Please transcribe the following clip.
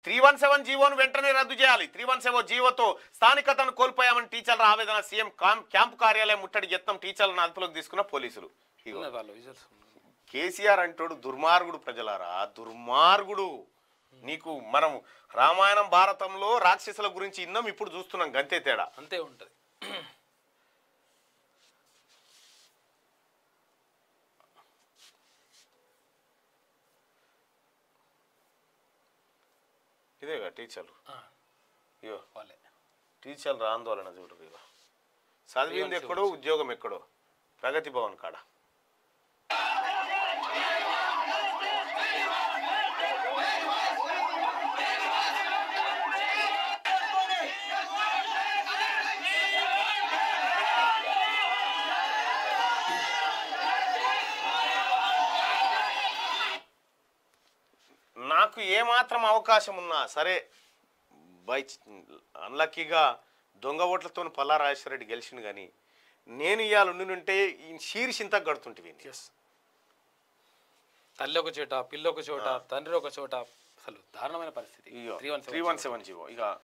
three one seven జీవోను వెంటనే రద్దు చేయాలి త్రీ వన్ సెవెన్ జీవోతో స్థానికతను కోల్పోయామని టీచర్ల ఆవేదన సీఎం కాం- క్యాంపు కార్యాలయం ముట్టడి యత్నం టీచర్లను అదుపులోకి తీసుకున్న పోలీసులు ఇగో ఉన్నాయి వాళ్ళు విజువల్స్ కేసీఆర్ అంటాడు దుర్మార్గుడు ప్రజలారా దుర్మార్గుడు నీకు మనం రామాయణం భారతంలో రాక్షసుల గురించి ఇన్నాం ఇప్పుడు చూస్తున్నాం గంతే తేడా అంతే ఉంటుంది ఇదేగా టీచర్లు ఆ, ఇగో వాళ్ళే టీచర్ల ఆందోళన చూడు ఇగో చదివింది ఎక్కడో ఉద్యోగం ఎక్కడో ప్రగతి భవన్ కాడ నాకు ఏమాత్రం అవకాశం ఉన్నా సరే బై అన్లక్కీగా దొంగ ఓట్లతో పల్లా రాజేశ్వరరెడ్డి గెలిచిండు కానీ నేను ఇవాళ ఉండి ఈ శీర్షింత గడుతుంటివి ఎస్ తల్లి ఒక చోట పిల్ల ఒక చోట తండ్రి ఒక చోట అసలు దారుణమైన పరిస్థితి three one three one seven GO ఇక